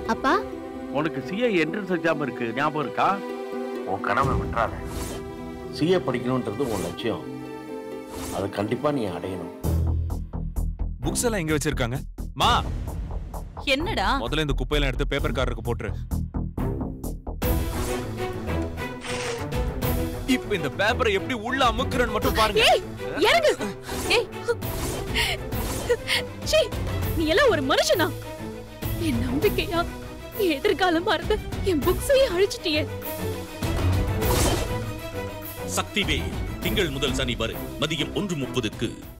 அப்பா உனக்கு CA entrance exam இருக்கு ஞாபகம் இருக்கா உன் கனவை விட்டுறாத சிஏ படிக்கணுன்றது உன் லட்சியம் அதை கண்டிப்பா நீ அடையணும் புக்ஸ் எல்லாம் எங்க வச்சிருக்காங்க மா என்னடா முதல்ல இந்த குப்பையெல்லாம் எடுத்து பேப்பர் காரருக்கு போட்டுரு இப்ப இந்த பேப்பரை எப்படி உள்ள அமுக்குறன்னு மட்டும் பாருங்க ஏய் இறங்கு ஏய் சீ நீ எல்லாம் ஒரு மனுஷனா என் நம்பிக்கையா என் எதிர்காலம் மறந்து என் புக்ஸையே அழிச்சிட்டியே சக்திவேல் திங்கள் முதல் சனி வரை மதியம் ஒன்று முப்பதுக்கு